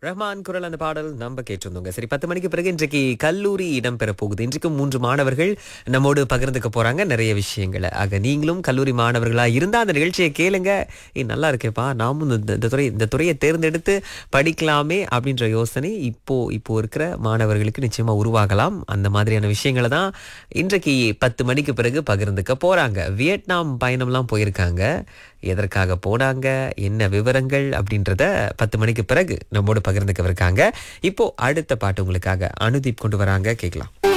ரஹ்மான் குரல் அந்த பாடல் நம்ம கேட்டிருந்தோங்க சரி பத்து மணிக்கு பிறகு இன்றைக்கு கல்லூரி இடம்பெற போகுது இன்றைக்கு மூன்று மாணவர்கள் நம்மோடு பகிர்ந்துக்க போறாங்க நிறைய விஷயங்களை ஆக நீங்களும் கல்லூரி மாணவர்களா இருந்தா அந்த நிகழ்ச்சியை கேளுங்க ஏய் நல்லா இருக்கேப்பா நாமும் இந்த இந்த துறை இந்த துறையை தேர்ந்தெடுத்து படிக்கலாமே அப்படின்ற யோசனை இப்போ இப்போ இருக்கிற மாணவர்களுக்கு நிச்சயமா உருவாகலாம் அந்த மாதிரியான விஷயங்களை தான் இன்றைக்கு பத்து மணிக்கு பிறகு பகிர்ந்துக்க போறாங்க வியட்நாம் பயணம்லாம் போயிருக்காங்க எதற்காக போனாங்க என்ன விவரங்கள் அப்படின்றத பத்து மணிக்கு பிறகு நம்மோடு பகிர்ந்துக்க இருக்காங்க இப்போ அடுத்த பாட்டு உங்களுக்காக அனுதீப் கொண்டு வராங்க கேட்கலாம்